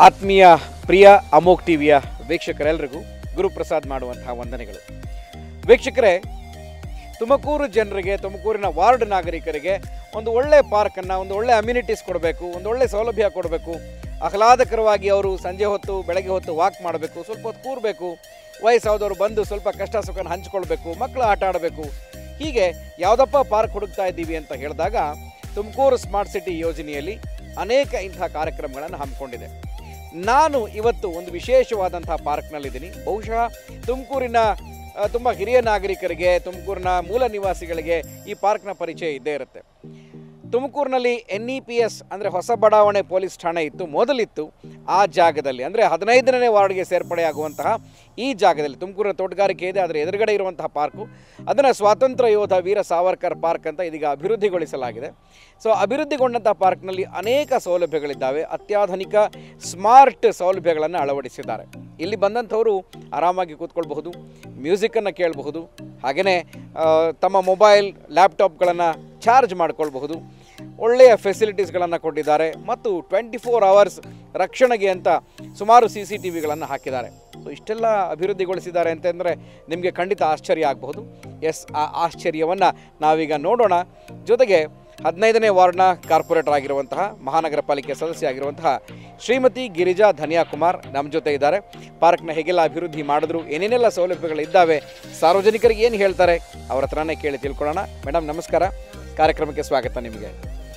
ಆತ್ಮೀಯ ಪ್ರಿಯ ಅಮೋಕ್ ಟಿವಿಯ ವೀಕ್ಷಕರೆಲ್ಲರಿಗೂ ಗುರುಪ್ರಸಾದ್ ಮಾಡುವಂತಹ ವಂದನೆಗಳು ವೀಕ್ಷಕರೇ ತುಮಕೂರು ಜನರಿಗೆ ತುಮಕೂರಿನ ವಾರ್ಡ್ ನಾಗರಿಕರಿಗೆ ಒಂದು ಒಳ್ಳೆ ಪಾರ್ಕನ್ನು ಒಂದು ಒಳ್ಳೆ ಅಮ್ಯುನಿಟೀಸ್ ಕೊಡಬೇಕು ಒಂದು ಒಳ್ಳೆ ಸೌಲಭ್ಯ ಕೊಡಬೇಕು ಆಹ್ಲಾದಕರವಾಗಿ ಅವರು ಸಂಜೆ ಹೊತ್ತು ಬೆಳಗ್ಗೆ ಹೊತ್ತು ವಾಕ್ ಮಾಡಬೇಕು ಸ್ವಲ್ಪ ಹೊತ್ತು ಕೂರಬೇಕು ವಯಸ್ಸಾದವರು ಬಂದು ಸ್ವಲ್ಪ ಕಷ್ಟ ಸುಖನ ಹಂಚ್ಕೊಳ್ಬೇಕು ಮಕ್ಕಳು ಆಟ ಆಡಬೇಕು ಹೀಗೆ ಯಾವುದಪ್ಪ ಪಾರ್ಕ್ ಹುಡುಕ್ತಾ ಇದ್ದೀವಿ ಅಂತ ಹೇಳಿದಾಗ ತುಮಕೂರು ಸ್ಮಾರ್ಟ್ ಸಿಟಿ ಯೋಜನೆಯಲ್ಲಿ ಅನೇಕ ಇಂತಹ ಕಾರ್ಯಕ್ರಮಗಳನ್ನು ಹಮ್ಮಿಕೊಂಡಿದೆ ನಾನು ಇವತ್ತು ಒಂದು ವಿಶೇಷವಾದಂತಹ ಪಾರ್ಕ್ನಲ್ಲಿದ್ದೀನಿ ಬಹುಶಃ ತುಮಕೂರಿನ ಆ, ತುಂಬ ಹಿರಿಯ ನಾಗರಿಕರಿಗೆ ತುಮಕೂರಿನ ಮೂಲ ನಿವಾಸಿಗಳಿಗೆ ಈ ಪಾರ್ಕ್ನ ಪರಿಚಯ ಇದ್ದೇ ಇರುತ್ತೆ ತುಮಕೂರಿನಲ್ಲಿ ಎನ್ ಇ ಪಿ ಎಸ್ ಅಂದರೆ ಹೊಸ ಬಡಾವಣೆ ಪೊಲೀಸ್ ಠಾಣೆ ಇತ್ತು ಮೊದಲಿತ್ತು ಆ ಜಾಗದಲ್ಲಿ ಅಂದರೆ ಹದಿನೈದನೇ ವಾರ್ಡ್ಗೆ ಸೇರ್ಪಡೆಯಾಗುವಂತಹ ಈ ಜಾಗದಲ್ಲಿ ತುಮಕೂರಿನ ತೋಟಗಾರಿಕೆ ಇದೆ ಅದರ ಎದುರುಗಡೆ ಇರುವಂತಹ ಪಾರ್ಕು ಅದನ್ನು ಸ್ವಾತಂತ್ರ್ಯ ಯೋಧ ವೀರ ಸಾವರ್ಕರ್ ಪಾರ್ಕ್ ಅಂತ ಇದೀಗ ಅಭಿವೃದ್ಧಿಗೊಳಿಸಲಾಗಿದೆ ಸೊ ಅಭಿವೃದ್ಧಿಗೊಂಡಂತಹ ಪಾರ್ಕ್ನಲ್ಲಿ ಅನೇಕ ಸೌಲಭ್ಯಗಳಿದ್ದಾವೆ ಅತ್ಯಾಧುನಿಕ ಸ್ಮಾರ್ಟ್ ಸೌಲಭ್ಯಗಳನ್ನು ಅಳವಡಿಸಿದ್ದಾರೆ ಇಲ್ಲಿ ಬಂದಂಥವರು ಆರಾಮಾಗಿ ಕೂತ್ಕೊಳ್ಬಹುದು ಮ್ಯೂಸಿಕ್ಕನ್ನು ಕೇಳಬಹುದು ಹಾಗೆಯೇ ತಮ್ಮ ಮೊಬೈಲ್ ಲ್ಯಾಪ್ಟಾಪ್ಗಳನ್ನು ಚಾರ್ಜ್ ಮಾಡ್ಕೊಳ್ಬಹುದು ಒಳ್ಳೆಯ ಫೆಸಿಲಿಟೀಸ್ಗಳನ್ನು ಕೊಟ್ಟಿದ್ದಾರೆ ಮತ್ತು ಟ್ವೆಂಟಿ ಫೋರ್ ಅವರ್ಸ್ ರಕ್ಷಣೆಗೆ ಅಂತ ಸುಮಾರು ಸಿ ಸಿ ಟಿ ವಿಗಳನ್ನು ಹಾಕಿದ್ದಾರೆ ಸೊ ಇಷ್ಟೆಲ್ಲ ಅಭಿವೃದ್ಧಿಗೊಳಿಸಿದ್ದಾರೆ ಅಂತಂದರೆ ನಿಮಗೆ ಖಂಡಿತ ಆಶ್ಚರ್ಯ ಆಗಬಹುದು ಎಸ್ ಆ ಆಶ್ಚರ್ಯವನ್ನು ನಾವೀಗ ನೋಡೋಣ ಜೊತೆಗೆ ಹದಿನೈದನೇ ವಾರ್ಡ್ನ ಕಾರ್ಪೊರೇಟರ್ ಆಗಿರುವಂತಹ ಮಹಾನಗರ ಪಾಲಿಕೆ ಸದಸ್ಯ ಆಗಿರುವಂತಹ ಶ್ರೀಮತಿ ಗಿರಿಜಾ ಧನಿಯಾಕುಮಾರ್ ನಮ್ಮ ಜೊತೆ ಇದ್ದಾರೆ ಪಾರ್ಕ್ನ ಹೇಗೆಲ್ಲ ಅಭಿವೃದ್ಧಿ ಮಾಡಿದ್ರು ಏನೇನೆಲ್ಲ ಸೌಲಭ್ಯಗಳಿದ್ದಾವೆ ಸಾರ್ವಜನಿಕರಿಗೆ ಏನು ಹೇಳ್ತಾರೆ ಅವ್ರ ಹತ್ರನೇ ಕೇಳಿ ತಿಳ್ಕೊಳ್ಳೋಣ ಮೇಡಮ್ ನಮಸ್ಕಾರ ಕಾರ್ಯಕ್ರಮಕ್ಕೆ ಸ್ವಾಗತ ನಿಮಗೆ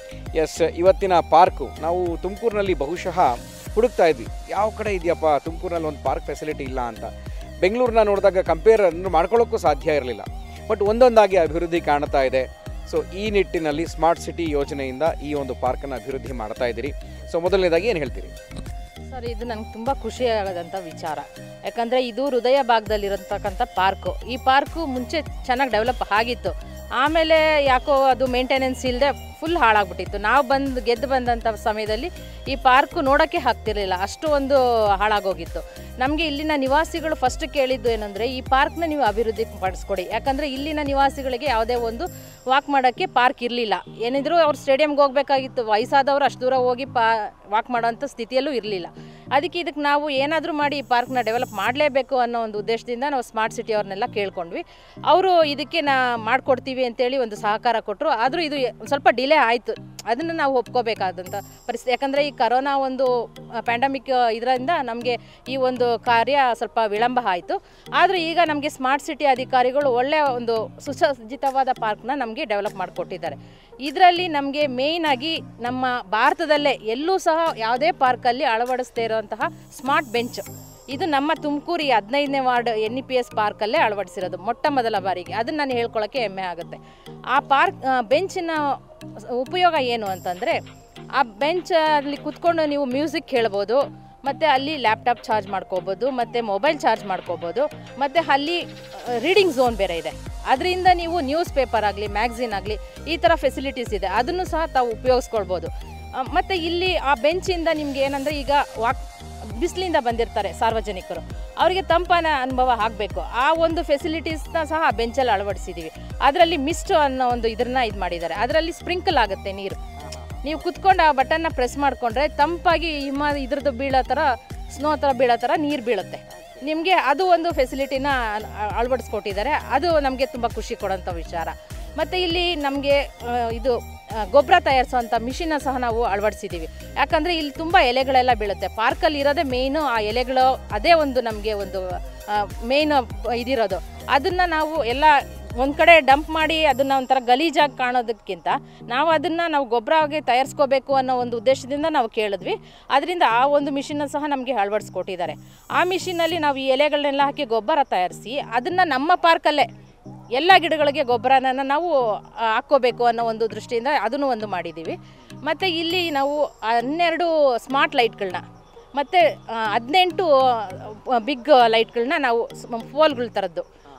ಎಸ್ ಇವತ್ತಿನ ಪಾರ್ಕು ನಾವು ತುಮಕೂರಿನಲ್ಲಿ ಬಹುಶಃ ಹುಡುಕ್ತಾ ಇದ್ವಿ ಯಾವ ಕಡೆ ಇದೆಯಪ್ಪ ತುಮಕೂರಿನಲ್ಲಿ ಒಂದು ಪಾರ್ಕ್ ಫೆಸಿಲಿಟಿ ಇಲ್ಲ ಅಂತ ಬೆಂಗಳೂರನ್ನ ನೋಡಿದಾಗ ಕಂಪೇರ್ ಮಾಡ್ಕೊಳ್ಳೋಕ್ಕೂ ಸಾಧ್ಯ ಇರಲಿಲ್ಲ ಬಟ್ ಒಂದೊಂದಾಗಿ ಅಭಿವೃದ್ಧಿ ಕಾಣ್ತಾ ಇದೆ ಸೊ ಈ ನಿಟ್ಟಿನಲ್ಲಿ ಸ್ಮಾರ್ಟ್ ಸಿಟಿ ಯೋಜನೆಯಿಂದ ಈ ಒಂದು ಪಾರ್ಕನ್ನು ಅಭಿವೃದ್ಧಿ ಮಾಡ್ತಾ ಇದ್ದೀರಿ ಸೊ ಮೊದಲನೇದಾಗಿ ಏನು ಹೇಳ್ತೀರಿ ಸರ್ ಇದು ನಂಗೆ ತುಂಬ ಖುಷಿಯಾಗದಂಥ ವಿಚಾರ ಯಾಕಂದರೆ ಇದು ಹೃದಯ ಭಾಗದಲ್ಲಿರತಕ್ಕಂಥ ಪಾರ್ಕು ಈ ಪಾರ್ಕು ಮುಂಚೆ ಚೆನ್ನಾಗಿ ಡೆವಲಪ್ ಆಗಿತ್ತು ಆಮೇಲೆ ಯಾಕೋ ಅದು ಮೇಂಟೆನೆನ್ಸ್ ಇಲ್ಲದೆ ಫುಲ್ ಹಾಳಾಗ್ಬಿಟ್ಟಿತ್ತು ನಾವು ಬಂದು ಗೆದ್ದು ಬಂದಂಥ ಸಮಯದಲ್ಲಿ ಈ ಪಾರ್ಕು ನೋಡೋಕ್ಕೆ ಆಗ್ತಿರ್ಲಿಲ್ಲ ಅಷ್ಟು ಒಂದು ಹಾಳಾಗೋಗಿತ್ತು ನಮಗೆ ಇಲ್ಲಿನ ನಿವಾಸಿಗಳು ಫಸ್ಟ್ ಕೇಳಿದ್ದು ಏನಂದರೆ ಈ ಪಾರ್ಕ್ನ ನೀವು ಅಭಿವೃದ್ಧಿ ಪಡಿಸ್ಕೊಡಿ ಯಾಕಂದರೆ ಇಲ್ಲಿನ ನಿವಾಸಿಗಳಿಗೆ ಯಾವುದೇ ಒಂದು ವಾಕ್ ಮಾಡೋಕ್ಕೆ ಪಾರ್ಕ್ ಇರಲಿಲ್ಲ ಏನಿದ್ರು ಅವ್ರು ಸ್ಟೇಡಿಯಮ್ಗೆ ಹೋಗಬೇಕಾಗಿತ್ತು ವಯಸ್ಸಾದವರು ಅಷ್ಟು ದೂರ ಹೋಗಿ ಪಾ ವಾಕ್ ಮಾಡೋಂಥ ಸ್ಥಿತಿಯಲ್ಲೂ ಇರಲಿಲ್ಲ ಅದಕ್ಕೆ ಇದಕ್ಕೆ ನಾವು ಏನಾದರೂ ಮಾಡಿ ಈ ಪಾರ್ಕ್ನ ಡೆವಲಪ್ ಮಾಡಲೇಬೇಕು ಅನ್ನೋ ಒಂದು ಉದ್ದೇಶದಿಂದ ನಾವು ಸ್ಮಾರ್ಟ್ ಸಿಟಿ ಅವ್ರನ್ನೆಲ್ಲ ಕೇಳ್ಕೊಂಡ್ವಿ ಅವರು ಇದಕ್ಕೆ ನಾ ಮಾಡಿಕೊಡ್ತೀವಿ ಅಂತೇಳಿ ಒಂದು ಸಹಕಾರ ಕೊಟ್ಟರು ಆದರೂ ಇದು ಒಂದ್ ಸ್ವಲ್ಪ ಡಿಲೇ ಆಯಿತು ಅದನ್ನು ನಾವು ಒಪ್ಕೋಬೇಕಾದಂಥ ಪರಿಸ್ಥಿತಿ ಯಾಕಂದರೆ ಈ ಕರೋನಾ ಒಂದು ಪ್ಯಾಂಡಮಿಕ್ ಇದರಿಂದ ನಮಗೆ ಈ ಒಂದು ಕಾರ್ಯ ಸ್ವಲ್ಪ ವಿಳಂಬ ಆಯಿತು ಆದರೂ ಈಗ ನಮಗೆ ಸ್ಮಾರ್ಟ್ ಸಿಟಿ ಅಧಿಕಾರಿಗಳು ಒಳ್ಳೆಯ ಒಂದು ಸುಸಜ್ಜಿತವಾದ ಪಾರ್ಕ್ನ ನಮಗೆ ಡೆವಲಪ್ ಮಾಡಿಕೊಟ್ಟಿದ್ದಾರೆ ಇದರಲ್ಲಿ ನಮಗೆ ಮೇಯ್ನಾಗಿ ನಮ್ಮ ಭಾರತದಲ್ಲೇ ಎಲ್ಲೂ ಸಹ ಯಾವುದೇ ಪಾರ್ಕಲ್ಲಿ ಅಳವಡಿಸದೇ ಇರುವಂತಹ ಸ್ಮಾರ್ಟ್ ಬೆಂಚ್ ಇದು ನಮ್ಮ ತುಮಕೂರು ಈ ಹದಿನೈದನೇ ward N E P S ಪಾರ್ಕಲ್ಲೇ ಅಳವಡಿಸಿರೋದು ಮೊಟ್ಟ ಮೊದಲ ಬಾರಿಗೆ ಅದನ್ನು ನಾನು ಹೇಳ್ಕೊಳ್ಳೋಕ್ಕೆ ಹೆಮ್ಮೆ ಆಗುತ್ತೆ ಆ ಪಾರ್ಕ್ ಬೆಂಚಿನ ಉಪಯೋಗ ಏನು ಅಂತಂದರೆ ಆ ಬೆಂಚಲ್ಲಿ ಕುತ್ಕೊಂಡು ನೀವು ಮ್ಯೂಸಿಕ್ ಕೇಳ್ಬೋದು ಮತ್ತು ಅಲ್ಲಿ ಲ್ಯಾಪ್ಟಾಪ್ ಚಾರ್ಜ್ ಮಾಡ್ಕೋಬೋದು ಮತ್ತು ಮೊಬೈಲ್ ಚಾರ್ಜ್ ಮಾಡ್ಕೋಬೋದು ಮತ್ತು ಅಲ್ಲಿ ರೀಡಿಂಗ್ ಝೋನ್ ಬೇರೆ ಇದೆ ಅದರಿಂದ ನೀವು ನ್ಯೂಸ್ ಪೇಪರ್ ಆಗಲಿ ಮ್ಯಾಗ್ಝಿನ್ ಆಗಲಿ ಈ ಥರ ಫೆಸಿಲಿಟೀಸ್ ಇದೆ ಅದನ್ನು ಸಹ ತಾವು ಉಪಯೋಗಿಸ್ಕೊಳ್ಬೋದು ಆ, ಮತ್ತು ಇಲ್ಲಿ ಆ ಬೆಂಚಿಂದ ನಿಮ್ಗೆ ಏನಂದರೆ ಈಗ ವಾಕ್ ಬಿಸಿಲಿಂದ ಬಂದಿರ್ತಾರೆ ಸಾರ್ವಜನಿಕರು ಅವರಿಗೆ ತಂಪಾನ ಅನುಭವ ಆಗಬೇಕು ಆ ಒಂದು ಫೆಸಿಲಿಟೀಸ್ನ ಸಹ ಆ ಬೆಂಚಲ್ಲಿ ಅಳವಡಿಸಿದ್ದೀವಿ ಅದರಲ್ಲಿ ಮಿಸ್ಟ್ ಅನ್ನೋ ಒಂದು ಇದನ್ನ ಇದು ಮಾಡಿದ್ದಾರೆ ಅದರಲ್ಲಿ ಸ್ಪ್ರಿಂಕಲ್ ಆಗುತ್ತೆ ನೀರು ನೀವು ಕುತ್ಕೊಂಡು ಆ ಬಟನ್ನ ಪ್ರೆಸ್ ಮಾಡಿಕೊಂಡ್ರೆ ತಂಪಾಗಿ ಹಿಮ ಇದ್ರದ್ದು ಬೀಳೋ ಥರ ಸ್ನೋ ಥರ ಬೀಳೋ ಥರ ನೀರು ಬೀಳುತ್ತೆ ನಿಮಗೆ ಅದು ಒಂದು ಫೆಸಿಲಿಟಿನ ಅಳವಡಿಸ್ಕೊಟ್ಟಿದ್ದಾರೆ ಅದು ನಮಗೆ ತುಂಬ ಖುಷಿ ಕೊಡೋಂಥ ವಿಚಾರ ಮತ್ತು ಇಲ್ಲಿ ನಮಗೆ ಇದು ಗೊಬ್ಬರ ತಯಾರಿಸೋಂಥ ಮಿಷಿನ ಸಹ ನಾವು ಅಳವಡಿಸಿದ್ದೀವಿ ಯಾಕಂದರೆ ಇಲ್ಲಿ ತುಂಬ ಎಲೆಗಳೆಲ್ಲ ಬೀಳುತ್ತೆ ಪಾರ್ಕಲ್ಲಿ ಇರೋದೇ ಮೇಯ್ನು ಆ ಎಲೆಗಳು ಅದೇ ಒಂದು ನಮಗೆ ಒಂದು ಮೇಯ್ನ್ ಇದಿರೋದು ಅದನ್ನು ನಾವು ಎಲ್ಲ ಒಂದು ಕಡೆ ಡಂಪ್ ಮಾಡಿ ಅದನ್ನು ಒಂಥರ ಗಲೀಜಾಗಿ ಕಾಣೋದಕ್ಕಿಂತ ನಾವು ಅದನ್ನು ನಾವು ಗೊಬ್ಬರವಾಗಿ ತಯಾರಿಸ್ಕೋಬೇಕು ಅನ್ನೋ ಒಂದು ಉದ್ದೇಶದಿಂದ ನಾವು ಕೇಳಿದ್ವಿ ಅದರಿಂದ ಆ ಒಂದು ಮಿಷಿನ ಸಹ ನಮಗೆ ಅಳವಡಿಸ್ಕೊಟ್ಟಿದ್ದಾರೆ ಆ ಮಿಷಿನಲ್ಲಿ ನಾವು ಈ ಎಲೆಗಳನ್ನೆಲ್ಲ ಹಾಕಿ ಗೊಬ್ಬರ ತಯಾರಿಸಿ ಅದನ್ನು ನಮ್ಮ ಪಾರ್ಕಲ್ಲೇ ಎಲ್ಲ ಗಿಡಗಳಿಗೆ ಗೊಬ್ಬರನ ನಾವು ಆ, ಹಾಕ್ಕೋಬೇಕು ಅನ್ನೋ ಒಂದು ದೃಷ್ಟಿಯಿಂದ ಅದನ್ನು ಒಂದು ಮಾಡಿದ್ದೀವಿ ಮತ್ತು ಇಲ್ಲಿ ನಾವು ಹನ್ನೆರಡು ಸ್ಮಾರ್ಟ್ ಲೈಟ್ಗಳನ್ನ ಮತ್ತು ಹದಿನೆಂಟು ಬಿಗ್ ಲೈಟ್ಗಳನ್ನ ನಾವು ಪೋಲ್ಗಳ ಥರದ್ದು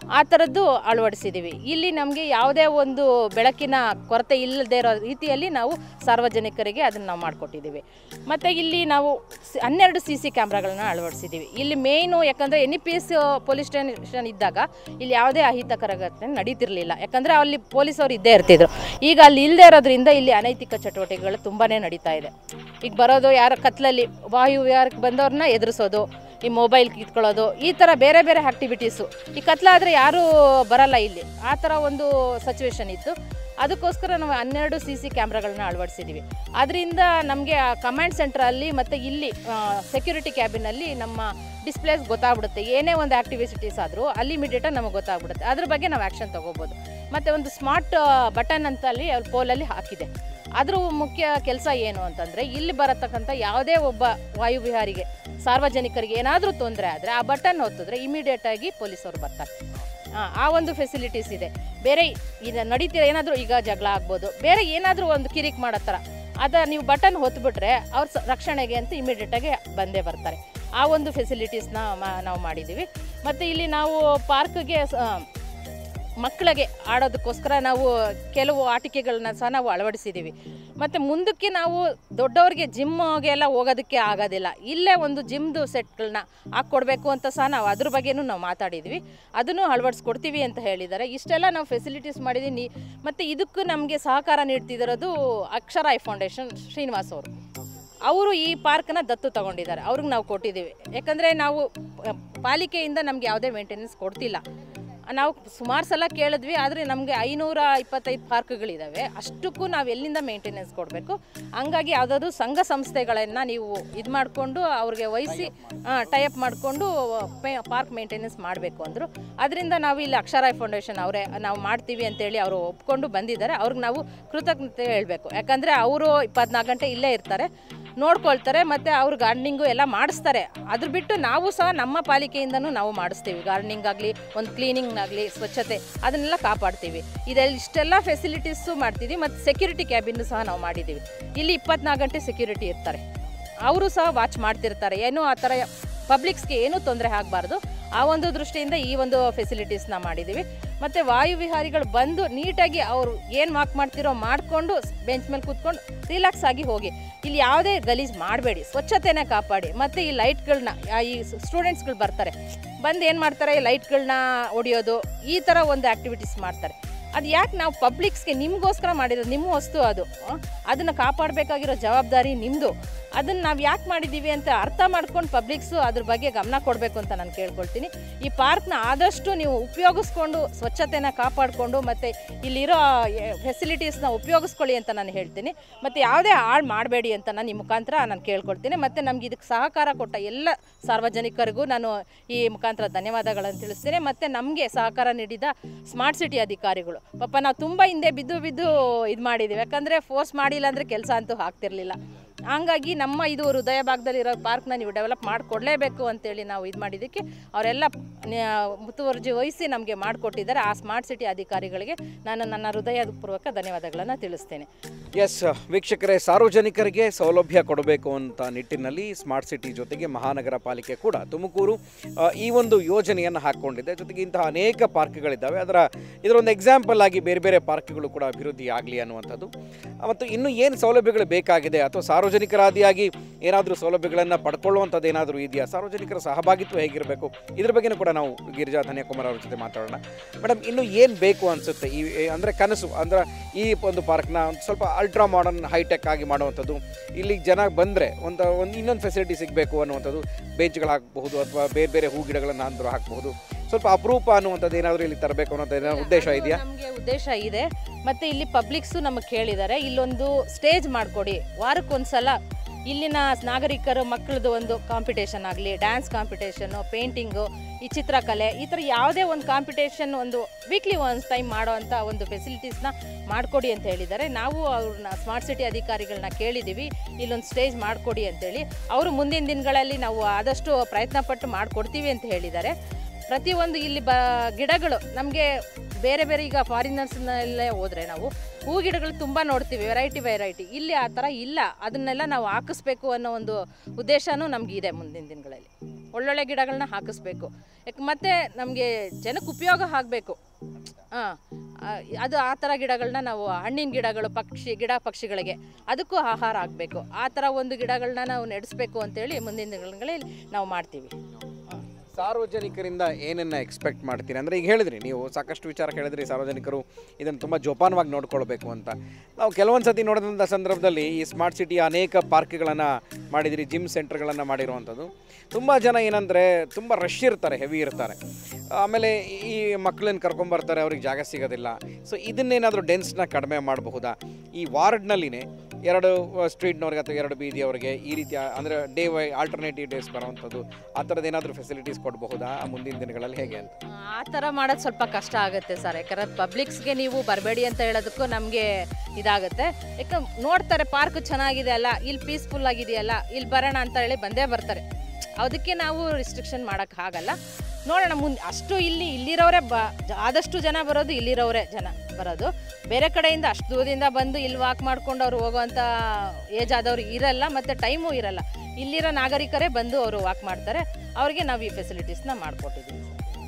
ಆ ಥರದ್ದು ಅಳವಡಿಸಿದ್ದೀವಿ ಇಲ್ಲಿ ನಮಗೆ ಯಾವುದೇ ಒಂದು ಬೆಳಕಿನ ಕೊರತೆ ಇಲ್ಲದೇ ಇರೋ ರೀತಿಯಲ್ಲಿ ನಾವು ಸಾರ್ವಜನಿಕರಿಗೆ ಅದನ್ನು ನಾವು ಮಾಡಿಕೊಟ್ಟಿದ್ದೀವಿ ಮತ್ತು ಇಲ್ಲಿ ನಾವು ಸಿ- ಹನ್ನೆರಡು ಸಿ ಸಿ ಕ್ಯಾಮ್ರಾಗಳನ್ನ ಅಳವಡಿಸಿದ್ದೀವಿ ಇಲ್ಲಿ ಮೇಯ್ನು ಯಾಕಂದರೆ N E P S police station ಇದ್ದಾಗ ಇಲ್ಲಿ ಯಾವುದೇ ಅಹಿತಕರ ಘಟನೆ ನಡೀತಿರ್ಲಿಲ್ಲ ಯಾಕಂದರೆ ಅಲ್ಲಿ ಪೊಲೀಸವರು ಇದ್ದೇ ಇರ್ತಿದ್ರು ಈಗ ಅಲ್ಲಿ ಇಲ್ಲದೆ ಇರೋದ್ರಿಂದ ಇಲ್ಲಿ ಅನೈತಿಕ ಚಟುವಟಿಕೆಗಳು ತುಂಬಾ ನಡೀತಾ ಇದೆ ಈಗ ಬರೋದು ಯಾರ ಕತ್ಲಲ್ಲಿ ವಾಯು ವಿಹಾರಕ್ಕೆ ಬಂದವ್ರನ್ನ ಎದುರಿಸೋದು ಈ ಮೊಬೈಲ್ ಕಿತ್ಕೊಳ್ಳೋದು ಈ ಥರ ಬೇರೆ ಬೇರೆ ಆ್ಯಕ್ಟಿವಿಟೀಸು ಈ ಕತ್ಲಾದರೆ ಯಾರೂ ಬರಲ್ಲ ಇಲ್ಲಿ ಆ ಥರ ಒಂದು ಸಿಚುವೇಶನ್ ಇತ್ತು ಅದಕ್ಕೋಸ್ಕರ ನಾವು ಹನ್ನೆರಡು ಸಿ ಸಿ ಕ್ಯಾಮ್ರಾಗಳನ್ನ ಅಳವಡಿಸಿದ್ದೀವಿ ಅದರಿಂದ ನಮಗೆ ಆ ಕಮಾಂಡ್ ಸೆಂಟ್ರಲ್ಲಿ ಮತ್ತು ಇಲ್ಲಿ ಸೆಕ್ಯೂರಿಟಿ ಕ್ಯಾಬಿನಲ್ಲಿ ನಮ್ಮ ಡಿಸ್ಪ್ಲೇಸ್ ಗೊತ್ತಾಗ್ಬಿಡುತ್ತೆ ಏನೇ ಒಂದು ಆ್ಯಕ್ಟಿವಿಟೀಸ್ ಆದರೂ ಅಲ್ಲಿ ಇಮಿಡಿಯೇಟಾಗಿ ನಮಗೆ ಗೊತ್ತಾಗ್ಬಿಡುತ್ತೆ ಅದ್ರ ಬಗ್ಗೆ ನಾವು ಆ್ಯಕ್ಷನ್ ತೊಗೋಬೋದು ಮತ್ತು ಒಂದು ಸ್ಮಾರ್ಟ್ ಬಟನ್ ಅಂತ ಅಲ್ಲಿ ಪೋಲಲ್ಲಿ ಹಾಕಿದೆ ಅದ್ರ ಮುಖ್ಯ ಕೆಲಸ ಏನು ಅಂತಂದರೆ ಇಲ್ಲಿ ಬರತಕ್ಕಂಥ ಯಾವುದೇ ಒಬ್ಬ ವಾಯುವಿಹಾರಿಗೆ ಸಾರ್ವಜನಿಕರಿಗೆ ಏನಾದರೂ ತೊಂದರೆ ಆದರೆ ಆ ಬಟನ್ ಒತ್ತಿದ್ರೆ ಇಮಿಡಿಯೇಟಾಗಿ ಪೊಲೀಸರು ಬರ್ತಾರೆ ಆ, ಆ ಒಂದು ಫೆಸಿಲಿಟೀಸ್ ಇದೆ ಬೇರೆ ಇದು ನಡೀತಿರೋ ಏನಾದರೂ ಈಗ ಜಗಳ ಆಗ್ಬೋದು ಬೇರೆ ಏನಾದರೂ ಒಂದು ಕಿರಿಕ್ ಮಾಡೋ ಥರ ಅದ ನೀವು ಬಟನ್ ಹೊತ್ಬಿಟ್ರೆ ಅವ್ರ ಸ ರಕ್ಷಣೆಗೆ ಅಂತ ಇಮಿಡಿಯೇಟಾಗಿ ಬಂದೇ ಬರ್ತಾರೆ ಆ ಒಂದು ಫೆಸಿಲಿಟೀಸ್ನ ನಾವು ಮಾಡಿದ್ದೀವಿ ಮತ್ತು ಇಲ್ಲಿ ನಾವು ಪಾರ್ಕ್ಗೆ ಮಕ್ಕಳಿಗೆ ಆಡೋದಕ್ಕೋಸ್ಕರ ನಾವು ಕೆಲವು ಆಟಿಕೆಗಳನ್ನ ಸಹ ನಾವು ಅಳವಡಿಸಿದ್ದೀವಿ ಮತ್ತು ಮುಂದಕ್ಕೆ ನಾವು ದೊಡ್ಡವ್ರಿಗೆ ಜಿಮ್ಗೆ ಎಲ್ಲ ಹೋಗೋದಕ್ಕೆ ಆಗೋದಿಲ್ಲ ಇಲ್ಲೇ ಒಂದು ಜಿಮ್ದು ಸೆಟ್ಗಳನ್ನ ಹಾಕ್ಕೊಡ್ಬೇಕು ಅಂತ ಸಹ ನಾವು ಅದ್ರ ಬಗ್ಗೆನೂ ನಾವು ಮಾತಾಡಿದ್ವಿ ಅದನ್ನು ಅಳವಡಿಸ್ಕೊಡ್ತೀವಿ ಅಂತ ಹೇಳಿದ್ದಾರೆ ಇಷ್ಟೆಲ್ಲ ನಾವು ಫೆಸಿಲಿಟೀಸ್ ಮಾಡಿದ್ದೀನಿ ಮತ್ತು ಇದಕ್ಕೂ ನಮಗೆ ಸಹಕಾರ ನೀಡ್ತಿರೋದು ಅಕ್ಷರ ಐ ಫೌಂಡೇಶನ್ ಶ್ರೀನಿವಾಸ್ ಅವರು ಅವರು ಈ ಪಾರ್ಕ್ನ ದತ್ತು ತಗೊಂಡಿದ್ದಾರೆ ಅವ್ರಿಗೆ ನಾವು ಕೊಟ್ಟಿದ್ದೀವಿ ಯಾಕಂದರೆ ನಾವು ಆ, ಪಾಲಿಕೆಯಿಂದ ನಮ್ಗೆ ಯಾವುದೇ ಮೇಂಟೆನೆನ್ಸ್ ಕೊಡ್ತಿಲ್ಲ ನಾವು ಸುಮಾರು ಸಲ ಕೇಳಿದ್ವಿ ಆದರೆ ನಮಗೆ ಐನೂರ ಇಪ್ಪತ್ತೈದು ಪಾರ್ಕ್ಗಳಿದ್ದಾವೆ ಅಷ್ಟಕ್ಕೂ ನಾವು ಎಲ್ಲಿಂದ ಮೇಂಟೆನೆನ್ಸ್ ಕೊಡಬೇಕು ಹಂಗಾಗಿ ಯಾವುದಾದ್ರು ಸಂಘ ಸಂಸ್ಥೆಗಳನ್ನು ನೀವು ಇದು ಮಾಡಿಕೊಂಡು ಅವ್ರಿಗೆ ವಹಿಸಿ ಟೈಅಪ್ ಮಾಡಿಕೊಂಡು ಪಾರ್ಕ್ ಮೇಂಟೆನೆನ್ಸ್ ಮಾಡಬೇಕು ಅಂದರು ಅದರಿಂದ ನಾವು ಇಲ್ಲಿ ಅಕ್ಷರಾಯ್ ಫೌಂಡೇಶನ್ ಅವರೇ ನಾವು ಮಾಡ್ತೀವಿ ಅಂತೇಳಿ ಅವರು ಒಪ್ಕೊಂಡು ಬಂದಿದ್ದಾರೆ ಅವ್ರಿಗೆ ನಾವು ಕೃತಜ್ಞತೆ ಹೇಳಬೇಕು ಯಾಕಂದರೆ ಅವರು ಇಪ್ಪತ್ನಾಲ್ಕು ಗಂಟೆ ಇಲ್ಲೇ ಇರ್ತಾರೆ ನೋಡ್ಕೊಳ್ತಾರೆ ಮತ್ತು ಅವ್ರು ಗಾರ್ಡನಿಂಗು ಎಲ್ಲ ಮಾಡಿಸ್ತಾರೆ ಅದ್ರ ಬಿಟ್ಟು ನಾವು ಸಹ ನಮ್ಮ ಪಾಲಿಕೆಯಿಂದನೂ ನಾವು ಮಾಡಿಸ್ತೀವಿ ಗಾರ್ಡನಿಂಗ್ ಆಗಲಿ ಒಂದು ಕ್ಲೀನಿಂಗ್ ಆಗಲಿ ಸ್ವಚ್ಛತೆ ಅದನ್ನೆಲ್ಲ ಕಾಪಾಡ್ತೀವಿ ಇದೆಲ್ಲ ಇಷ್ಟೆಲ್ಲ ಫೆಸಿಲಿಟೀಸು ಮಾಡ್ತೀವಿ ಮತ್ತು ಸೆಕ್ಯೂರಿಟಿ ಕ್ಯಾಬಿನ್ನು ಸಹ ನಾವು ಮಾಡಿದ್ದೀವಿ ಇಲ್ಲಿ ಇಪ್ಪತ್ನಾಲ್ಕು ಗಂಟೆ ಸೆಕ್ಯೂರಿಟಿ ಇರ್ತಾರೆ ಅವರು ಸಹ ವಾಚ್ ಮಾಡ್ತಿರ್ತಾರೆ ಏನೂ ಆ ಥರ ಪಬ್ಲಿಕ್ಸ್ಗೆ ಏನೂ ತೊಂದರೆ ಆಗಬಾರ್ದು ಆ ಒಂದು ದೃಷ್ಟಿಯಿಂದ ಈ ಒಂದು ಫೆಸಿಲಿಟೀಸ್ನ ಮಾಡಿದ್ದೀವಿ ಮತ್ತು ವಾಯುವಿಹಾರಿಗಳು ಬಂದು ನೀಟಾಗಿ ಅವರು ಏನು ವಾಕ್ ಮಾಡ್ತಿರೋ ಮಾಡಿಕೊಂಡು ಬೆಂಚ್ ಮೇಲೆ ಕೂತ್ಕೊಂಡು ರಿಲ್ಯಾಕ್ಸ್ ಆಗಿ ಹೋಗಿ ಇಲ್ಲಿ ಯಾವುದೇ ಗಲೀಜು ಮಾಡಬೇಡಿ ಸ್ವಚ್ಛತೆನ ಕಾಪಾಡಿ ಮತ್ತು ಈ ಲೈಟ್ಗಳನ್ನ ಈ ಸ್ಟೂಡೆಂಟ್ಸ್ಗಳು ಬರ್ತಾರೆ ಬಂದು ಏನು ಮಾಡ್ತಾರೆ ಲೈಟ್ಗಳನ್ನ ಹೊಡಿಯೋದು ಈ ಥರ ಒಂದು ಆ್ಯಕ್ಟಿವಿಟೀಸ್ ಮಾಡ್ತಾರೆ ಅದು ಯಾಕೆ ನಾವು ಪಬ್ಲಿಕ್ಸ್ಗೆ ನಿಮಗೋಸ್ಕರ ಮಾಡಿರೋದು ನಿಮ್ಮ ವಸ್ತು ಅದು ಅದನ್ನು ಕಾಪಾಡಬೇಕಾಗಿರೋ ಜವಾಬ್ದಾರಿ ನಿಮ್ಮದು ಅದನ್ನು ನಾವು ಯಾಕೆ ಮಾಡಿದ್ದೀವಿ ಅಂತ ಅರ್ಥ ಮಾಡ್ಕೊಂಡು ಪಬ್ಲಿಕ್ಸು ಅದ್ರ ಬಗ್ಗೆ ಗಮನ ಕೊಡಬೇಕು ಅಂತ ನಾನು ಕೇಳ್ಕೊಳ್ತೀನಿ ಈ ಪಾರ್ಕ್ನ ಆದಷ್ಟು ನೀವು ಉಪಯೋಗಿಸ್ಕೊಂಡು ಸ್ವಚ್ಛತೆನ ಕಾಪಾಡಿಕೊಂಡು ಮತ್ತು ಇಲ್ಲಿರೋ ಫೆಸಿಲಿಟೀಸ್ನ ಉಪಯೋಗಿಸ್ಕೊಳ್ಳಿ ಅಂತ ನಾನು ಹೇಳ್ತೀನಿ ಮತ್ತು ಯಾವುದೇ ಹಾಳು ಮಾಡಬೇಡಿ ಅಂತ ನಾನು ಈ ಮುಖಾಂತರ ನಾನು ಕೇಳ್ಕೊಳ್ತೀನಿ ಮತ್ತು ನಮ್ಗೆ ಇದಕ್ಕೆ ಸಹಕಾರ ಕೊಟ್ಟ ಎಲ್ಲ ಸಾರ್ವಜನಿಕರಿಗೂ ನಾನು ಈ ಮುಖಾಂತರ ಧನ್ಯವಾದಗಳನ್ನು ತಿಳಿಸ್ತೇನೆ ಮತ್ತು ನಮಗೆ ಸಹಕಾರ ನೀಡಿದ ಸ್ಮಾರ್ಟ್ ಸಿಟಿ ಅಧಿಕಾರಿಗಳು ಪಾಪ ನಾವು ತುಂಬ ಹಿಂದೆ ಬಿದ್ದು ಬಿದ್ದು ಇದು ಮಾಡಿದ್ದೀವಿ ಯಾಕಂದರೆ ಫೋರ್ಸ್ ಮಾಡಿಲ್ಲ ಅಂದರೆ ಕೆಲಸ ಅಂತೂ ಆಗ್ತಿರ್ಲಿಲ್ಲ ಹಂಗಾಗಿ ನಮ್ಮ ಇದು ಹೃದಯ ಭಾಗದಲ್ಲಿರೋ ಪಾರ್ಕ್ನ ನೀವು ಡೆವಲಪ್ ಮಾಡಿಕೊಡ್ಲೇಬೇಕು ಅಂತೇಳಿ ನಾವು ಇದು ಮಾಡಿದ್ದಕ್ಕೆ ಅವರೆಲ್ಲ ಮುತುವರ್ಜಿ ವಹಿಸಿ ನಮಗೆ ಮಾಡಿಕೊಟ್ಟಿದ್ದಾರೆ ಆ ಸ್ಮಾರ್ಟ್ ಸಿಟಿ ಅಧಿಕಾರಿಗಳಿಗೆ ನಾನು ನನ್ನ ಹೃದಯಪೂರ್ವಕ ಧನ್ಯವಾದಗಳನ್ನು ತಿಳಿಸ್ತೇನೆ ಎಸ್ ವೀಕ್ಷಕರೇ ಸಾರ್ವಜನಿಕರಿಗೆ ಸೌಲಭ್ಯ ಕೊಡಬೇಕು ಅಂತ ನಿಟ್ಟಿನಲ್ಲಿ ಸ್ಮಾರ್ಟ್ ಸಿಟಿ ಜೊತೆಗೆ ಮಹಾನಗರ ಪಾಲಿಕೆ ಕೂಡ ತುಮಕೂರು ಆ, ಈ ಒಂದು ಯೋಜನೆಯನ್ನು ಹಾಕ್ಕೊಂಡಿದೆ ಜೊತೆಗೆ ಇಂತಹ ಅನೇಕ ಪಾರ್ಕ್ಗಳಿದ್ದಾವೆ ಅದರ ಇದರೊಂದು ಎಕ್ಸಾಂಪಲ್ ಆಗಿ ಬೇರೆ ಬೇರೆ ಪಾರ್ಕ್ಗಳು ಕೂಡ ಅಭಿವೃದ್ಧಿ ಆಗಲಿ ಅನ್ನುವಂಥದ್ದು ಆ, ಮತ್ತು ಇನ್ನು ಏನು ಸೌಲಭ್ಯಗಳು ಬೇಕಾಗಿದೆ ಅಥವಾ ಸಾರ್ವಜನಿಕರಾದಿಯಾಗಿ ಏನಾದರೂ ಸೌಲಭ್ಯಗಳನ್ನು ಪಡ್ಕೊಳ್ಳುವಂಥದ್ದು ಏನಾದರೂ ಇದೆಯಾ ಸಾರ್ವಜನಿಕರ ಸಹಭಾಗಿತ್ವ ಹೇಗಿರಬೇಕು ಇದ್ರ ಬಗ್ಗೆನೂ ಕೂಡ ನಾವು ಗಿರಿಜಾ ಧನ್ಯಕುಮಾರ್ ಅವ್ರ ಜೊತೆ ಮಾತಾಡೋಣ ಮೇಡಮ್ ಇನ್ನು ಏನು ಬೇಕು ಅನಿಸುತ್ತೆ ಈ ಅಂದರೆ ಕನಸು ಅಂದ್ರೆ ಈ ಒಂದು ಪಾರ್ಕ್ನ ಒಂದು ಸ್ವಲ್ಪ ಅಲ್ಟ್ರಾ ಮಾಡರ್ನ್ ಹೈಟೆಕ್ ಆಗಿ ಮಾಡುವಂಥದ್ದು ಇಲ್ಲಿ ಜನ ಬಂದರೆ ಒಂದು ಒಂದು ಇನ್ನೊಂದು ಫೆಸಿಲಿಟಿ ಸಿಗಬೇಕು ಅನ್ನುವಂಥದ್ದು ಬೆಂಚ್ಗಳು ಹಾಕಬಹುದು ಅಥವಾ ಬೇರೆ ಬೇರೆ ಹೂ ಗಿಡಗಳನ್ನು ಅಂದರೂ ಹಾಕಬಹುದು ಸ್ವಲ್ಪ ಅಪರೂಪ ಅನ್ನುವಂಥದ್ದು ಏನಾದರೂ ಇಲ್ಲಿ ತರಬೇಕು ಅನ್ನೋದು ಏನಾದ್ರು ಉದ್ದೇಶ ಇದೆಯಾ ನಮಗೆ ಉದ್ದೇಶ ಇದೆ ಮತ್ತೆ ಇಲ್ಲಿ ಪಬ್ಲಿಕ್ಸು ನಮಗೆ ಕೇಳಿದ್ದಾರೆ ಇಲ್ಲೊಂದು ಸ್ಟೇಜ್ ಮಾಡಿಕೊಡಿ ವಾರಕ್ಕೊಂದ್ಸಲ ಇಲ್ಲಿನ ನಾಗರಿಕರು ಮಕ್ಕಳದು ಒಂದು ಕಾಂಪಿಟೇಷನ್ ಆಗಲಿ ಡ್ಯಾನ್ಸ್ ಕಾಂಪಿಟೇಷನ್ನು ಪೇಂಟಿಂಗು ಈ ಚಿತ್ರಕಲೆ ಈ ಥರ ಯಾವುದೇ ಒಂದು ಕಾಂಪಿಟೇಷನ್ ಒಂದು ವೀಕ್ಲಿ ಒನ್ಸ್ ಟೈಮ್ ಮಾಡೋವಂಥ ಒಂದು ಫೆಸಿಲಿಟೀಸ್ನ ಮಾಡಿಕೊಡಿ ಅಂತ ಹೇಳಿದ್ದಾರೆ ನಾವು ಅವ್ರನ್ನ ಸ್ಮಾರ್ಟ್ ಸಿಟಿ ಅಧಿಕಾರಿಗಳನ್ನ ಕೇಳಿದ್ದೀವಿ ಇಲ್ಲೊಂದು ಸ್ಟೇಜ್ ಮಾಡಿಕೊಡಿ ಅಂತೇಳಿ ಅವರು ಮುಂದಿನ ದಿನಗಳಲ್ಲಿ ನಾವು ಆದಷ್ಟು ಪ್ರಯತ್ನ ಪಟ್ಟು ಮಾಡಿಕೊಡ್ತೀವಿ ಅಂತ ಹೇಳಿದ್ದಾರೆ ಪ್ರತಿಯೊಂದು ಇಲ್ಲಿ ಬ ಗಿಡಗಳು ನಮಗೆ ಬೇರೆ ಬೇರೆ ಈಗ ಫಾರಿನರ್ಸ್ನಲ್ಲೇ ಹೋದರೆ ನಾವು ಹೂ ಗಿಡಗಳು ತುಂಬ ನೋಡ್ತೀವಿ ವೆರೈಟಿ ವೆರೈಟಿ ಇಲ್ಲಿ ಆ ಥರ ಇಲ್ಲ ಅದನ್ನೆಲ್ಲ ನಾವು ಹಾಕಿಸ್ಬೇಕು ಅನ್ನೋ ಒಂದು ಉದ್ದೇಶನೂ ನಮಗಿದೆ ಮುಂದಿನ ದಿನಗಳಲ್ಲಿ ಒಳ್ಳೊಳ್ಳೆ ಗಿಡಗಳನ್ನ ಹಾಕಿಸ್ಬೇಕು ಯಾಕೆ ಮತ್ತೆ ನಮಗೆ ಜನಕ್ಕೆ ಉಪಯೋಗ ಆಗಬೇಕು ಹಾಂ ಅದು ಆ ಥರ ಗಿಡಗಳನ್ನ ನಾವು ಹಣ್ಣಿನ ಗಿಡಗಳು ಪಕ್ಷಿ ಗಿಡ ಪಕ್ಷಿಗಳಿಗೆ ಅದಕ್ಕೂ ಆಹಾರ ಆಗಬೇಕು ಆ ಥರ ಒಂದು ಗಿಡಗಳನ್ನ ನಾವು ನಡೆಸಬೇಕು ಅಂತೇಳಿ ಮುಂದಿನ ದಿನಗಳಲ್ಲಿ ನಾವು ಮಾಡ್ತೀವಿ ಹ್ಮ್. ಸಾರ್ವಜನಿಕರಿಂದ ಏನನ್ನ ಎಕ್ಸ್ಪೆಕ್ಟ್ ಮಾಡ್ತೀರಿ ಅಂದರೆ ಈಗ ಹೇಳಿದ್ರಿ ನೀವು ಸಾಕಷ್ಟು ವಿಚಾರ ಹೇಳಿದ್ರಿ ಸಾರ್ವಜನಿಕರು ಇದನ್ನು ತುಂಬ ಜೋಪಾನವಾಗಿ ನೋಡ್ಕೊಳ್ಬೇಕು ಅಂತ ನಾವು ಕೆಲವೊಂದು ಸತಿ ನೋಡಿದಂಥ ಸಂದರ್ಭದಲ್ಲಿ ಈ ಸ್ಮಾರ್ಟ್ ಸಿಟಿಯ ಅನೇಕ ಪಾರ್ಕ್ಗಳನ್ನು ಮಾಡಿದಿರಿ ಜಿಮ್ ಸೆಂಟರ್ಗಳನ್ನು ಮಾಡಿರುವಂಥದ್ದು ತುಂಬ ಜನ ಏನಂದರೆ ತುಂಬ ರಶ್ ಇರ್ತಾರೆ ಹೆವಿ ಇರ್ತಾರೆ ಆಮೇಲೆ ಈ ಮಕ್ಕಳನ್ನ ಕರ್ಕೊಂಬರ್ತಾರೆ ಅವ್ರಿಗೆ ಜಾಗ ಸಿಗೋದಿಲ್ಲ ಸೊ ಇದನ್ನೇನಾದರೂ ಡೆನ್ಸ್ನ ಕಡಿಮೆ ಮಾಡಬಹುದಾ ಈ ವಾರ್ಡ್ನಲ್ಲಿನೇ ಎರಡು ಸ್ಟ್ರೀಟ್ನವ್ರಿಗೆ ಅಥವಾ ಎರಡು ಬೀದಿಯವರಿಗೆ ಈ ರೀತಿಯ ಅಂದರೆ ಡೇ ವೈ ಆಲ್ಟರ್ನೇಟಿವ್ ಡೇಸ್ ಬರೋವಂಥದ್ದು ಆ ಥರದ್ದು ಏನಾದರೂ ಫೆಸಿಲಿಟೀಸ್ ಕೊಡಬಹುದಾ ಮುಂದಿನ ದಿನಗಳಲ್ಲಿ ಹೇಗೆ ಅಂತ ಆ ಥರ ಮಾಡೋದು ಸ್ವಲ್ಪ ಕಷ್ಟ ಆಗುತ್ತೆ ಸರ್ ಯಾಕಂದ್ರೆ ಪಬ್ಲಿಕ್ಸ್ಗೆ ನೀವು ಬರಬೇಡಿ ಅಂತ ಹೇಳೋದಕ್ಕೂ ನಮಗೆ ಇದಾಗುತ್ತೆ ಯಾಕೆ ನೋಡ್ತಾರೆ ಪಾರ್ಕ್ ಚೆನ್ನಾಗಿದೆ ಅಲ್ಲ ಇಲ್ಲಿ ಪೀಸ್ಫುಲ್ ಆಗಿದೆಯಲ್ಲ ಇಲ್ಲಿ ಬರೋಣ ಅಂತ ಹೇಳಿ ಬಂದೇ ಬರ್ತಾರೆ ಅದಕ್ಕೆ ನಾವು ರಿಸ್ಟ್ರಿಕ್ಷನ್ ಮಾಡೋಕ್ಕಾಗಲ್ಲ ನೋಡೋಣ ಮುಂದೆ ಅಷ್ಟು ಇಲ್ಲಿ ಇಲ್ಲಿರೋರೇ ಬ ಆದಷ್ಟು ಜನ ಬರೋದು ಇಲ್ಲಿರೋರೇ ಜನ ಬರೋದು ಬೇರೆ ಕಡೆಯಿಂದ ಅಷ್ಟು ದೂರದಿಂದ ಬಂದು ಇಲ್ಲಿ ವಾಕ್ ಮಾಡ್ಕೊಂಡು ಅವ್ರು ಹೋಗೋವಂಥ ಏಜ್ ಆದವ್ರು ಇರಲ್ಲ ಮತ್ತು ಟೈಮು ಇರಲ್ಲ ಇಲ್ಲಿರೋ ನಾಗರಿಕರೇ ಬಂದು ಅವರು ವಾಕ್ ಮಾಡ್ತಾರೆ ಅವ್ರಿಗೆ ನಾವು ಈ ಫೆಸಿಲಿಟೀಸ್ನ ಮಾಡಿಕೊಟ್ಟಿದ್ದೀವಿ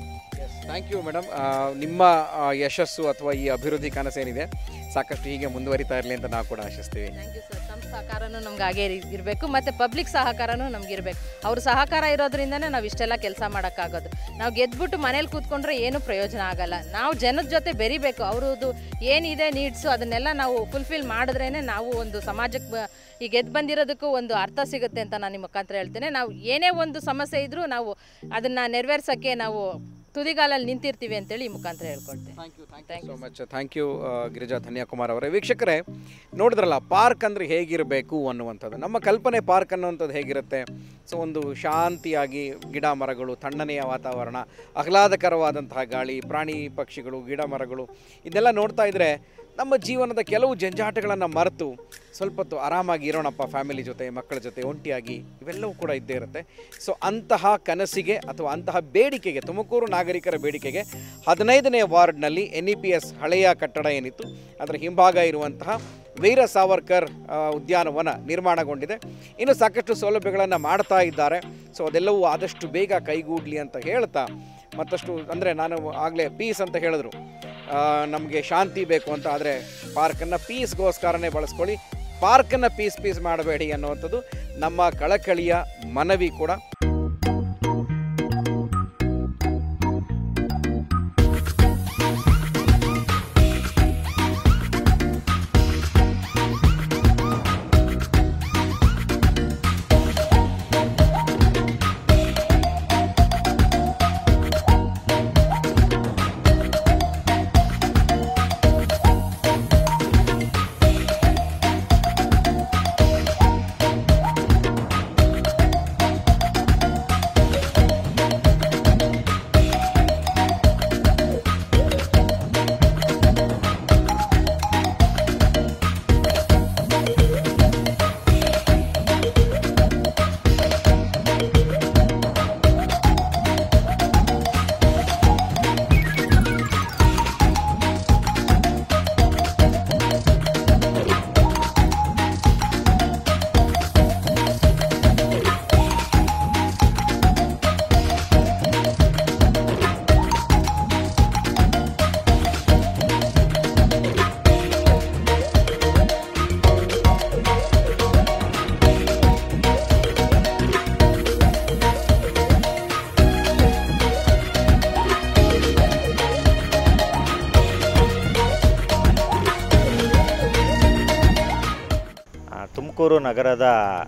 ಸರ್ ಥ್ಯಾಂಕ್ ಯು ಮೇಡಮ್ ನಿಮ್ಮ ಆ, ಯಶಸ್ಸು ಅಥವಾ ಈ ಅಭಿವೃದ್ಧಿ ಕನಸೇನಿದೆ ಸಾಕಷ್ಟು ಹೀಗೆ ಮುಂದುವರಿತಾ ಇರಲಿ ಅಂತ ನಾವು ಕೂಡ ಆಶಿಸ್ತೀವಿ ಥ್ಯಾಂಕ್ ಯು ಸರ್ ತಮ್ಮ ಸಹಕಾರನೂ ನಮ್ಗೆ ಹಾಗೆ ಇರಬೇಕು ಮತ್ತು ಪಬ್ಲಿಕ್ ಸಹಕಾರನೂ ನಮ್ಗೆ ಇರಬೇಕು ಅವ್ರ ಸಹಕಾರ ಇರೋದ್ರಿಂದನೇ ನಾವು ಇಷ್ಟೆಲ್ಲ ಕೆಲಸ ಮಾಡೋಕ್ಕಾಗೋದು ನಾವು ಗೆದ್ಬಿಟ್ಟು ಮನೇಲಿ ಕೂತ್ಕೊಂಡ್ರೆ ಏನೂ ಪ್ರಯೋಜನ ಆಗಲ್ಲ ನಾವು ಜನದ ಜೊತೆ ಬೆರಿಬೇಕು ಅವ್ರದ್ದು ಏನಿದೆ ನೀಡ್ಸು ಅದನ್ನೆಲ್ಲ ನಾವು ಫುಲ್ಫಿಲ್ ಮಾಡಿದ್ರೇ ನಾವು ಒಂದು ಸಮಾಜಕ್ಕೆ ಬ- ಈ ಗೆದ್ದು ಬಂದಿರೋದಕ್ಕೂ ಒಂದು ಅರ್ಥ ಸಿಗುತ್ತೆ ಅಂತ ನಾನು ನಿಮ್ಮ ಮುಖಾಂತರ ಹೇಳ್ತೇನೆ ನಾವು ಏನೇ ಒಂದು ಸಮಸ್ಯೆ ಇದ್ದರೂ ನಾವು ಅದನ್ನು ನೆರವೇರ್ಸೋಕ್ಕೆ ನಾವು ತುದಿಗಾಲಲ್ಲಿ ನಿಂತಿರ್ತೀವಿ ಅಂತೇಳಿ ಈ ಮುಖಾಂತರ ಹೇಳ್ಕೊಳ್ತೇನೆ thank you thank you so much thank you Girija Dhanyakumar ಅವರೇ ವೀಕ್ಷಕರೇ ನೋಡಿದ್ರಲ್ಲ ಪಾರ್ಕ್ ಅಂದರೆ ಹೇಗಿರಬೇಕು ಅನ್ನುವಂಥದ್ದು ನಮ್ಮ ಕಲ್ಪನೆ ಪಾರ್ಕ್ ಅನ್ನುವಂಥದ್ದು ಹೇಗಿರುತ್ತೆ ಸೊ ಒಂದು ಶಾಂತಿಯಾಗಿ ಗಿಡ ಮರಗಳು ತಣ್ಣನೆಯ ವಾತಾವರಣ ಆಹ್ಲಾದಕರವಾದಂತಹ ಗಾಳಿ ಪ್ರಾಣಿ ಪಕ್ಷಿಗಳು ಗಿಡ ಮರಗಳು ಇದೆಲ್ಲ ನೋಡ್ತಾ ಇದ್ದರೆ ನಮ್ಮ ಜೀವನದ ಕೆಲವು ಜಂಜಾಟಗಳನ್ನು ಮರೆತು ಸ್ವಲ್ಪ ಹೊತ್ತು ಆರಾಮಾಗಿ ಇರೋಣಪ್ಪ ಫ್ಯಾಮಿಲಿ ಜೊತೆ ಮಕ್ಕಳ ಜೊತೆ ಒಂಟಿಯಾಗಿ ಇವೆಲ್ಲವೂ ಕೂಡ ಇದ್ದೇ ಇರುತ್ತೆ ಸೊ ಅಂತಹ ಕನಸಿಗೆ ಅಥವಾ ಅಂತಹ ಬೇಡಿಕೆಗೆ ತುಮಕೂರು ನಾಗರಿಕರ ಬೇಡಿಕೆಗೆ ಹದಿನೈದನೇ ವಾರ್ಡ್ನಲ್ಲಿ ಎನ್ ಇ ಪಿ ಎಸ್ ಹಳೆಯ ಕಟ್ಟಡ ಏನಿತ್ತು ಅದರ ಹಿಂಭಾಗ ಇರುವಂತಹ ವೀರ ಸಾವರ್ಕರ್ ಆ, ಉದ್ಯಾನವನ ನಿರ್ಮಾಣಗೊಂಡಿದೆ ಇನ್ನು ಸಾಕಷ್ಟು ಸೌಲಭ್ಯಗಳನ್ನು ಮಾಡ್ತಾ ಇದ್ದಾರೆ ಸೊ ಅದೆಲ್ಲವೂ ಆದಷ್ಟು ಬೇಗ ಕೈಗೂಡಲಿ ಅಂತ ಹೇಳ್ತಾ ಮತ್ತಷ್ಟು ಅಂದರೆ ನಾನು ಆಗಲೇ ಪೀಸ್ ಅಂತ ಹೇಳಿದ್ರು ನಮಗೆ ಶಾಂತಿ ಬೇಕು ಅಂತ ಆದರೆ ಪಾರ್ಕನ್ನು ಪೀಸ್ಗೋಸ್ಕರನೇ ಬಳಸ್ಕೊಳ್ಳಿ ಪಾರ್ಕನ್ನು ಪೀಸ್ ಪೀಸ್ ಮಾಡಬೇಡಿ ಅನ್ನುವಂಥದ್ದು ನಮ್ಮ ಕಳಕಳಿಯ ಮನವಿ ಕೂಡ ಆ, ತುಮಕೂರು ನಗರದ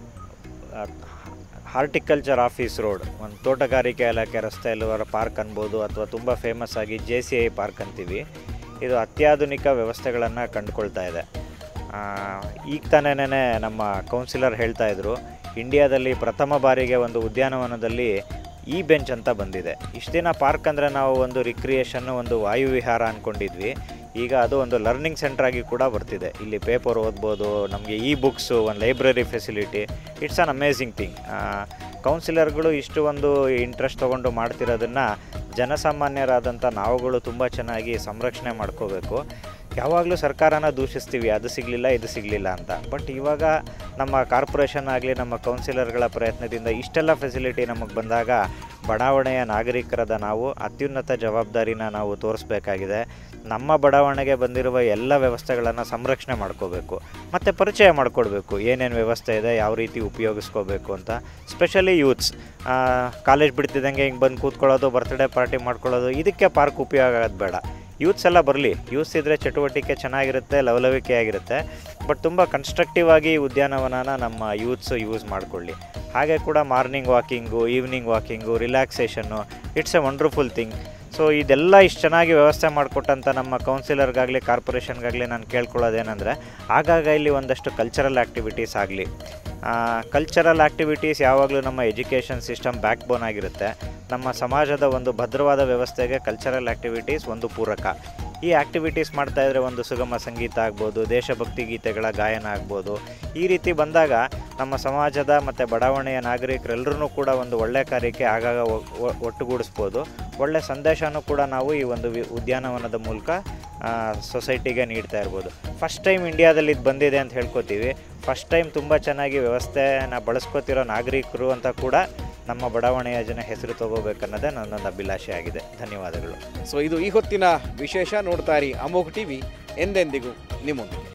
ಆ, ಹಾರ್ಟಿಕಲ್ಚರ್ ಆಫೀಸ್ ರೋಡ್ ಒಂದು ತೋಟಗಾರಿಕೆ ಇಲಾಖೆ ರಸ್ತೆಯಲ್ಲಿ ಬರೋ ಪಾರ್ಕ್ ಅನ್ಬೋದು ಅಥವಾ ತುಂಬ ಫೇಮಸ್ ಆಗಿ ಜೆ ಸಿ ಐ ಪಾರ್ಕ್ ಅಂತೀವಿ ಇದು ಅತ್ಯಾಧುನಿಕ ವ್ಯವಸ್ಥೆಗಳನ್ನು ಕಂಡುಕೊಳ್ತಾ ಇದೆ ಆ, ಈಗ ತಾನೇನೆ ನಮ್ಮ ಕೌನ್ಸಿಲರ್ ಹೇಳ್ತಾ ಇದ್ರು ಇಂಡಿಯಾದಲ್ಲಿ ಪ್ರಥಮ ಬಾರಿಗೆ ಒಂದು ಉದ್ಯಾನವನದಲ್ಲಿ ಈ ಬೆಂಚ್ ಅಂತ ಬಂದಿದೆ ಇಷ್ಟು ದಿನ ಪಾರ್ಕ್ ಅಂದರೆ ನಾವು ಒಂದು ರಿಕ್ರಿಯೇಷನ್ ಒಂದು ವಾಯುವಿಹಾರ ಅಂದ್ಕೊಂಡಿದ್ವಿ ಈಗ ಅದು ಒಂದು ಲರ್ನಿಂಗ್ ಸೆಂಟರ್ ಆಗಿ ಕೂಡ ಬರ್ತಿದೆ ಇಲ್ಲಿ ಪೇಪರ್ ಓದ್ಬೋದು ನಮಗೆ ಇ ಬುಕ್ಸು ಒಂದು library facility it's an amazing thing ಕೌನ್ಸಿಲರ್ಗಳು ಇಷ್ಟು ಒಂದು ಇಂಟ್ರೆಸ್ಟ್ ತೊಗೊಂಡು ಮಾಡ್ತಿರೋದನ್ನು ಜನಸಾಮಾನ್ಯರಾದಂಥ ನಾವುಗಳು ತುಂಬ ಚೆನ್ನಾಗಿ ಸಂರಕ್ಷಣೆ ಮಾಡ್ಕೋಬೇಕು ಯಾವಾಗಲೂ ಸರ್ಕಾರನ ದೂಷಿಸ್ತೀವಿ ಅದು ಸಿಗಲಿಲ್ಲ ಇದು ಸಿಗಲಿಲ್ಲ ಅಂತ ಬಟ್ ಇವಾಗ ನಮ್ಮ ಕಾರ್ಪೊರೇಷನ್ ಆಗಲಿ ನಮ್ಮ ಕೌನ್ಸಿಲರ್ಗಳ ಪ್ರಯತ್ನದಿಂದ ಇಷ್ಟೆಲ್ಲ ಫೆಸಿಲಿಟಿ ನಮಗೆ ಬಂದಾಗ ಬಡಾವಣೆಯ ನಾಗರಿಕರಾದ ನಾವು ಅತ್ಯುನ್ನತ ಜವಾಬ್ದಾರಿನ ನಾವು ತೋರಿಸ್ಬೇಕಾಗಿದೆ ನಮ್ಮ ಬಡಾವಣೆಗೆ ಬಂದಿರುವ ಎಲ್ಲ ವ್ಯವಸ್ಥೆಗಳನ್ನು ಸಂರಕ್ಷಣೆ ಮಾಡ್ಕೋಬೇಕು ಮತ್ತು ಪರಿಚಯ ಮಾಡಿಕೊಡ್ಬೇಕು ಏನೇನು ವ್ಯವಸ್ಥೆ ಇದೆ ಯಾವ ರೀತಿ ಉಪಯೋಗಿಸ್ಕೋಬೇಕು ಅಂತ ಸ್ಪೆಷಲಿ ಯೂತ್ಸ್ ಕಾಲೇಜ್ ಬಿಡ್ತಿದ್ದಂಗೆ ಹಿಂಗೆ ಬಂದು ಕೂತ್ಕೊಳ್ಳೋದು ಬರ್ತ್ಡೇ ಪಾರ್ಟಿ ಮಾಡ್ಕೊಳ್ಳೋದು ಇದಕ್ಕೆ ಪಾರ್ಕ್ ಉಪಯೋಗ ಆಗೋದು ಬೇಡ ಯೂತ್ಸ್ ಎಲ್ಲ ಬರಲಿ ಯೂತ್ಸ್ ಇದ್ದರೆ ಚಟುವಟಿಕೆ ಚೆನ್ನಾಗಿರುತ್ತೆ ಲವಲವಿಕೆಯಾಗಿರುತ್ತೆ ಬಟ್ ತುಂಬ ಕನ್ಸ್ಟ್ರಕ್ಟಿವ್ ಆಗಿ ಈ ಉದ್ಯಾನವನನ ನಮ್ಮ ಯೂತ್ಸು ಯೂಸ್ ಮಾಡಿಕೊಳ್ಳಿ ಹಾಗೆ ಕೂಡ morning walking evening walking relaxation it's a wonderful thing so ಇದೆಲ್ಲ ಇಷ್ಟು ಚೆನ್ನಾಗಿ ವ್ಯವಸ್ಥೆ ಮಾಡಿಕೊಟ್ಟಂಥ ನಮ್ಮ ಕೌನ್ಸಿಲರ್ಗಾಗಲಿ ಕಾರ್ಪೊರೇಷನ್ಗಾಗಲಿ ನಾನು ಕೇಳ್ಕೊಳ್ಳೋದೇನೆಂದರೆ ಆಗಾಗ ಇಲ್ಲಿ ಒಂದಷ್ಟು ಕಲ್ಚರಲ್ ಆ್ಯಕ್ಟಿವಿಟೀಸ್ ಆಗಲಿ ಕಲ್ಚರಲ್ ಆ್ಯಕ್ಟಿವಿಟೀಸ್ ಯಾವಾಗಲೂ ನಮ್ಮ ಎಜುಕೇಷನ್ ಸಿಸ್ಟಮ್ ಬ್ಯಾಕ್ ಬೋನ್ ಆಗಿರುತ್ತೆ ನಮ್ಮ ಸಮಾಜದ ಒಂದು ಭದ್ರವಾದ ವ್ಯವಸ್ಥೆಗೆ ಕಲ್ಚರಲ್ ಆ್ಯಕ್ಟಿವಿಟೀಸ್ ಒಂದು ಪೂರಕ ಈ ಆ್ಯಕ್ಟಿವಿಟೀಸ್ ಮಾಡ್ತಾ ಇದ್ರೆ ಒಂದು ಸುಗಮ ಸಂಗೀತ ಆಗ್ಬೋದು ದೇಶಭಕ್ತಿ ಗೀತೆಗಳ ಗಾಯನ ಆಗ್ಬೋದು ಈ ರೀತಿ ಬಂದಾಗ ನಮ್ಮ ಸಮಾಜದ ಮತ್ತು ಬಡಾವಣೆಯ ನಾಗರಿಕರೆಲ್ಲರೂ ಕೂಡ ಒಂದು ಒಳ್ಳೆಯ ಕಾರ್ಯಕ್ಕೆ ಆಗಾಗ ಒ- ಒ- ಒಟ್ಟುಗೂಡಿಸ್ಬೋದು ಒಳ್ಳೆ ಸಂದೇಶನೂ ಕೂಡ ನಾವು ಈ ಒಂದು ವಿ- ಉದ್ಯಾನವನದ ಮೂಲಕ ಸೊಸೈಟಿಗೆ ನೀಡ್ತಾ ಇರ್ಬೋದು ಫಸ್ಟ್ ಟೈಮ್ ಇಂಡಿಯಾದಲ್ಲಿ ಇದು ಬಂದಿದೆ ಅಂತ ಹೇಳ್ಕೊತೀವಿ ಫಸ್ಟ್ ಟೈಮ್ ತುಂಬ ಚೆನ್ನಾಗಿ ವ್ಯವಸ್ಥೆನ ಬಳಸ್ಕೊತಿರೋ ನಾಗರಿಕರು ಅಂತ ಕೂಡ ನಮ್ಮ ಬಡಾವಣೆಯ ಜನ ಹೆಸರು ತಗೋಬೇಕನ್ನೋದೇ ನನ್ನೊಂದು ಅಭಿಲಾಷೆ ಆಗಿದೆ ಧನ್ಯವಾದಗಳು ಸೊ ಇದು ಈ ಹೊತ್ತಿನ ವಿಶೇಷ ನೋಡ್ತಾ ಇರಿ ಅಮೋಘ್ ಟಿವಿ ಎಂದೆಂದಿಗೂ ನಿಮ್ಮೊಂದಿಗೆ